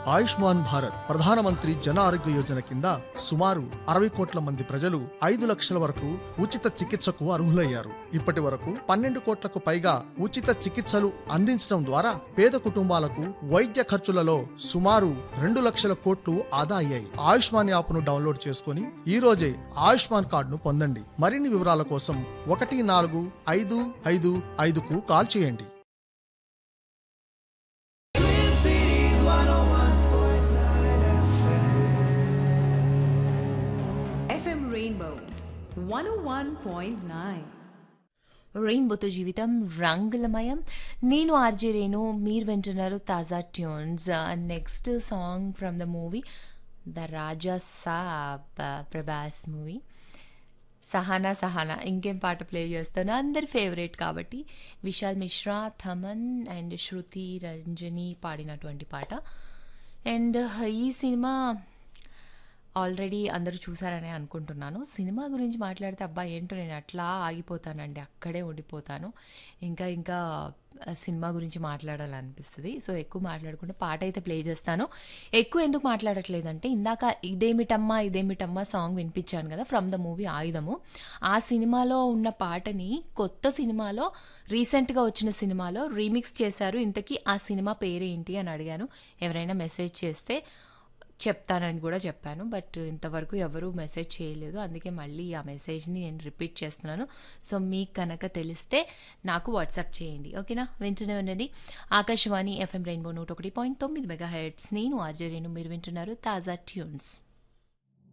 ఆయుష్మాన్ భారత్ ప్రధానమంత్రి జన ఆరోగ్య యోజన కింద సుమారు అరవై కోట్ల మంది ప్రజలు ఐదు లక్షల వరకు ఉచిత చికిత్సకు అర్హులయ్యారు ఇప్పటి వరకు పన్నెండు కోట్లకు పైగా ఉచిత చికిత్సలు అందించడం ద్వారా పేద కుటుంబాలకు వైద్య ఖర్చులలో సుమారు రెండు లక్షల కోట్లు ఆదా అయ్యాయి ఆయుష్మాన్ యాప్ను డౌన్లోడ్ చేసుకుని ఈ రోజే ఆయుష్మాన్ కార్డును పొందండి మరిన్ని వివరాల కోసం ఒకటి నాలుగు ఐదు ఐదు ఐదుకు కాల్ చేయండి FM Rainbow 101.9. రెయిన్బోతో జీవితం రంగులమయం నేను ఆర్జే రేణు మీరు వింటున్నారు తాజా tunes next song from the movie the Raja Saab Prabhas movie Sahana Sahana ఇంకేం పాట ప్లే చేస్తాను అందరి ఫేవరెట్ కాబట్టి విశాల్ మిశ్రా థమన్ అండ్ శృతి రంజని పాడినటువంటి పాట అండ్ ఈ సినిమా ఆల్రెడీ అందరూ చూసారని అనుకుంటున్నాను సినిమా గురించి మాట్లాడితే అబ్బా ఏంటో నేను అట్లా ఆగిపోతానండి అక్కడే ఉండిపోతాను ఇంకా ఇంకా ఆ సినిమా గురించి మాట్లాడాలనిపిస్తుంది సో ఎక్కువ మాట్లాడకుండా పాట అయితే ప్లే చేస్తాను ఎక్కువ ఎందుకు మాట్లాడట్లేదంటే ఇందాక ఇదేమిటమ్మా ఇదేమిటమ్మా సాంగ్ వినిపించాను కదా ఫ్రమ్ ద మూవీ ఆయుధము ఆ సినిమాలో ఉన్న పాటని కొత్త సినిమాలో రీసెంట్గా వచ్చిన సినిమాలో రీమిక్స్ చేశారు ఇంతకీ ఆ సినిమా పేరేంటి అని అడిగాను ఎవరైనా మెసేజ్ చేస్తే చెప్తానని కూడా చెప్పాను బట్ ఇంతవరకు ఎవరు మెసేజ్ చేయలేదు అందుకే మళ్ళీ ఆ మెసేజ్ని నేను రిపీట్ చేస్తున్నాను సో మీకు కనుక తెలిస్తే నాకు వాట్సాప్ చేయండి ఓకేనా వింటూనే ఉండండి ఆకాశవాణి ఎఫ్ఎం రెయిన్బో నూట ఒకటి పాయింట్ తొమ్మిది మెగా హెడ్స్ నేను ఆర్జే రేణు మీరు వింటున్నారు తాజా ట్యూన్స్